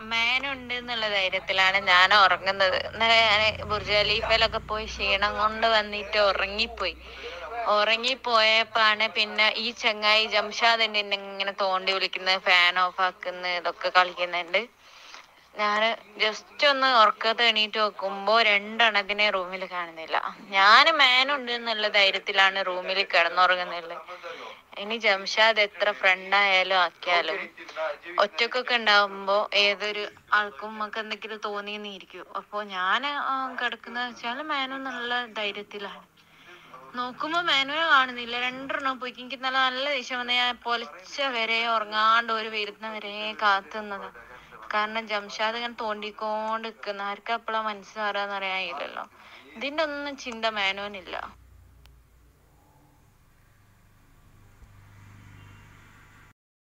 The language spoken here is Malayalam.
മേനുണ്ട് എന്നുള്ള ധൈര്യത്തിലാണ് ഞാൻ ഉറങ്ങുന്നത് ഇന്നലെ ഞാൻ ബുർജ് ഖലീഫയിലൊക്കെ പോയി ക്ഷീണം കൊണ്ട് വന്നിട്ട് ഉറങ്ങിപ്പോയി ഉറങ്ങിപ്പോയപ്പാണ് പിന്നെ ഈ ചങ്ങായി ജംഷാദ് എന്നെ ഇങ്ങനെ തോണ്ടി വിളിക്കുന്നത് ഫാൻ ഓഫ് ആക്കുന്ന ഇതൊക്കെ കളിക്കുന്നുണ്ട് ഞാന് ജസ്റ്റ് ഒന്ന് ഉറക്കത്ത് എണീറ്റ് നോക്കുമ്പോ രണ്ടെണ്ണത്തിനെ റൂമിൽ കാണുന്നില്ല ഞാൻ മേനുണ്ട് എന്നുള്ള ധൈര്യത്തിലാണ് റൂമിൽ കിടന്നുറങ്ങുന്നത് ഇനി ജംഷാദ് എത്ര ഫ്രണ്ട് ആയാലും ആക്കിയാലും ഒറ്റക്കൊക്കെ ഉണ്ടാവുമ്പോ ഏതൊരു ആൾക്കും നമുക്ക് എന്തെങ്കിലും തോന്നിയെന്നിരിക്കും അപ്പൊ ഞാൻ കിടക്കുന്ന വെച്ചാൽ മേനു എന്നുള്ള ധൈര്യത്തിലാണ് നോക്കുമ്പോ മേനുവിനെ കാണുന്നില്ല രണ്ടെണ്ണം പോയി എനിക്ക് നല്ല നല്ല ദേഷ്യം വന്ന് ഞാൻ പൊലച്ച വരെ ഉറങ്ങാണ്ട് ഒരു വരുന്ന വരെ കാത്തുന്നത് കാരണം ജംഷാദ് ഇങ്ങനെ തോണ്ടിക്കൊണ്ട് നിൽക്കുന്ന ആർക്കും അപ്പോഴാ മനസ്സിലാറാന്ന് അറിയാനില്ലല്ലോ ഇതിന്റെ ഒന്നും ചിന്ത മേനോനില്ല